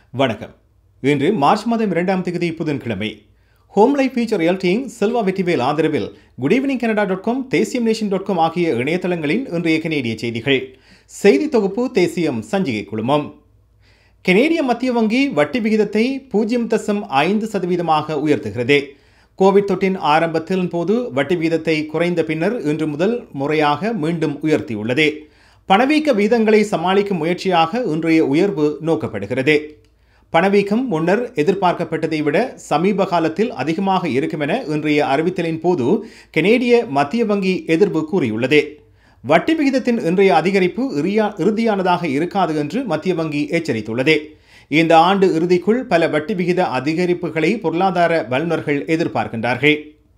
வணக்கம் இன்று மார்ச் மாதம் இரண்டாம் தேதி புதன்கிழமை ஹோம் லைஃப் ஃபீச்சர் ரியல்டிங் செல்வா வெற்றிவேல் ஆதரவில் good evening Canada dot com Thesiyam nation dot com ஆகிய இணையதளங்களின் இன்றைய கனேடிய செய்திகள் செய்தி தொகுப்பு தேசியம் சஞ்சிகை குழுமம் கனேடிய மத்திய வங்கி வட்டி விகிதத்தை பூஜ்ஜியம் தசம் ஐந்து சதவீதமாக உயர்த்துகிறது கோவிட் தொற்றின் ஆரம்பத்தின் போது வட்டி விகிதத்தை குறைந்த பின்னர் இன்று முதல் முறையாக மீண்டும் உயர்த்தியுள்ளது பணவீக்க வீதங்களை சமாளிக்கும் முயற்சியாக இன்றைய உயர்வு நோக்கப்படுகிறது பணவீக்கம் முன்னர் எதிர்பார்க்கப்பட்டதை விட சமீப காலத்தில் அதிகமாக இருக்கும் என இன்றைய அறிவித்தலின் போது கனேடிய மத்திய வங்கி எதிர்ப்பு கூறியுள்ளது வட்டி விகிதத்தின் இன்றைய அதிகரிப்பு இறுதியா- இறுதியானதாக இருக்காது என்று மத்திய வங்கி எச்சரித்துள்ளது இந்த ஆண்டு இறுதிக்குள் பல வட்டி விகித அதிகரிப்புகளை பொருளாதார வல்லுநர்கள் எதிர்பார்க்கின்றார்கள்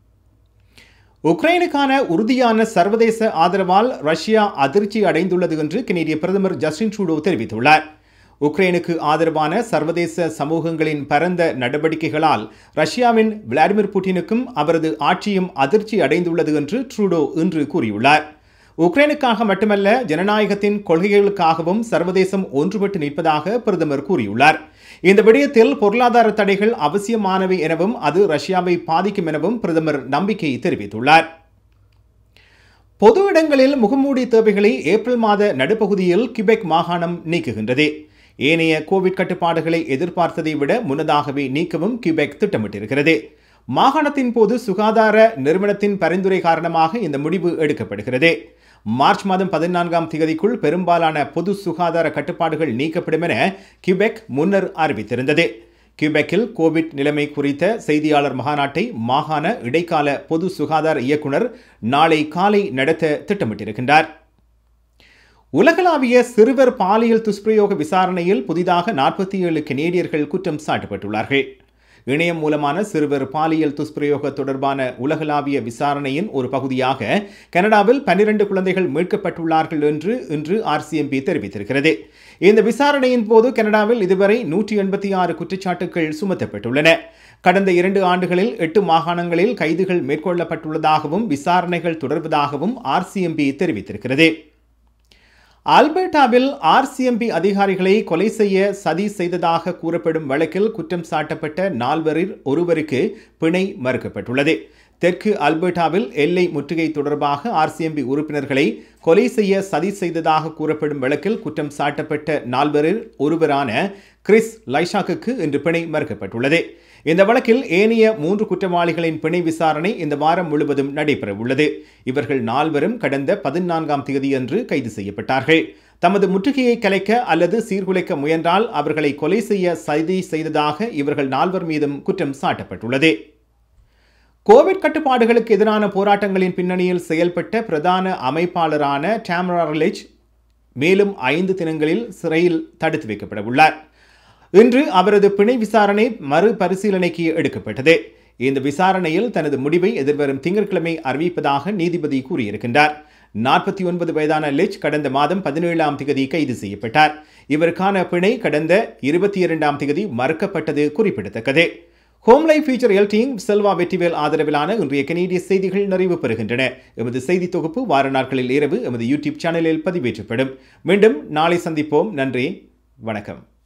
உக்ரைனுக்கான உறுதியான சர்வதேச ஆதரவால் ரஷ்யா அதிர்ச்சி அடைந்துள்ளது என்று கனேடிய பிரதமர் ஜஸ்டின் ட்ரூடோ தெரிவித்துள்ளார் உக்ரைனுக்கு ஆதரவான சர்வதேச சமூகங்களின் பரந்த நடவடிக்கைகளால் ரஷ்யாவின் விளாடிமிர் புட்டினுக்கும் அவரது ஆட்சியும் அதிர்ச்சி அடைந்துள்ளது என்று ட்ரூடோ இன்று கூறியுள்ளார் உக்ரைனுக்காக மட்டுமல்ல ஜனநாயகத்தின் கொள்கைகளுக்காகவும் சர்வதேசம் ஒன்றுபட்டு நிற்பதாக பிரதமர் கூறியுள்ளார் இந்த விடயத்தில் பொருளாதார தடைகள் அவசியமானவை எனவும் அது ரஷ்யாவை பாதிக்கும் எனவும் பிரதமர் நம்பிக்கை தெரிவித்துள்ளார் பொது இடங்களில் முகமூடி தேவைகளை ஏப்ரல் மாத நடுப்பகுதியில் கிபெக் மாகாணம் நீக்குகின்றது ஏனைய கோவிட் கட்டுப்பாடுகளை எதிர்பார்த்ததை விட முன்னதாகவே நீக்கவும் கிபெக் திட்டமிட்டிருக்கிறது மாகாணத்தின் போது சுகாதார நிறுவனத்தின் பரிந்துரை காரணமாக இந்த முடிவு எடுக்கப்படுகிறது மார்ச் மாதம் பதினான்காம் தேதிக்குள் பெரும்பாலான பொது சுகாதார கட்டுப்பாடுகள் நீக்கப்படும் என கிபெக் முன்னர் அறிவித்திருந்தது கியூபெக்கில் கோவிட் நிலைமை குறித்த செய்தியாளர் மகாநாட்டை மாகாண இடைக்கால பொது சுகாதார இயக்குனர் நாளை காலை நடத்த திட்டமிட்டிருக்கின்றார் உலகளாவிய சிறுவர் பாலியல் துஷ்பிரயோக விசாரணையில் புதிதாக நாற்பத்தி ஏழு கனேடியர்கள் குற்றம் சாட்டப்பட்டுள்ளார்கள் இணையம் மூலமான சிறுவர் பாலியல் துஷ்பிரயோக தொடர்பான உலகளாவிய விசாரணையின் ஒரு பகுதியாக கனடாவில் பன்னிரண்டு குழந்தைகள் மீட்கப்பட்டுள்ளார்கள் என்று இன்று ஆர்சிஎம்பி தெரிவித்திருக்கிறது இந்த விசாரணையின் போது கனடாவில் இதுவரை நூற்றி எண்பத்தி ஆறு குற்றச்சாட்டுகள் சுமத்தப்பட்டுள்ளன கடந்த இரண்டு ஆண்டுகளில் எட்டு மாகாணங்களில் கைதுகள் மேற்கொள்ளப்பட்டுள்ளதாகவும் விசாரணைகள் தொடர்வதாகவும் ஆர்சிஎம்பி தெரிவித்திருக்கிறது ஆல்பர்டாவில் ஆர்சிஎம்பி அதிகாரிகளை கொலை செய்ய சதி செய்ததாக கூறப்படும் வழக்கில் குற்றம் சாட்டப்பட்ட நால்வரில் ஒருவருக்கு பிணை மறுக்கப்பட்டுள்ளது தெற்கு அல்பர்டாவில் எல்லை முற்றுகை தொடர்பாக ஆர்சிஎம்பி உறுப்பினர்களை கொலை செய்ய சதி செய்ததாக கூறப்படும் வழக்கில் குற்றம் சாட்டப்பட்ட நால்வரில் ஒருவரான கிறிஸ் லைஷாக்கு இன்று பிணை மறுக்கப்பட்டுள்ளது இந்த வழக்கில் ஏனைய மூன்று குற்றவாளிகளின் பிணை விசாரணை இந்த வாரம் முழுவதும் நடைபெறவுள்ளது இவர்கள் நால்வரும் கடந்த பதினான்காம் தேதியன்று கைது செய்யப்பட்டார்கள் தமது முற்றுகையை கலைக்க அல்லது சீர்குலைக்க முயன்றால் அவர்களை கொலை செய்ய சதி செய்ததாக இவர்கள் நால்வர் மீதும் குற்றம் சாட்டப்பட்டுள்ளது கோவிட் கட்டுப்பாடுகளுக்கு எதிரான போராட்டங்களின் பின்னணியில் செயல்பட்ட பிரதான அமைப்பாளரான டாமரா ரிலிச் மேலும் ஐந்து தினங்களில் சிறையில் தடுத்து வைக்கப்பட உள்ளார் இன்று அவரது பிணை விசாரணை மறுபரிசீலனைக்கு எடுக்கப்பட்டது இந்த விசாரணையில் தனது முடிவை எதிர்வரும் திங்கட்கிழமை அறிவிப்பதாக நீதிபதி கூறியிருக்கின்றார் நாற்பத்தி ஒன்பது வயதான லிச் கடந்த மாதம் பதினேழாம் திகதி கைது செய்யப்பட்டார் இவருக்கான பிணை கடந்த இருபத்தி இரண்டாம் திகதி மறுக்கப்பட்டது குறிப்பிடத்தக்கது ஹோம் லைஃப் ஃபீச்சர் எல்டிங் செல்வா வெற்றிவேல் ஆதரவிலான இன்றைய கனேடிய செய்திகள் நிறைவு பெறுகின்றன எமது செய்தி தொகுப்பு வார நாட்களில் இரவு எமது யூடியூப் சேனலில் பதிவேற்றப்படும் மீண்டும் நாளை சந்திப்போம் நன்றி வணக்கம்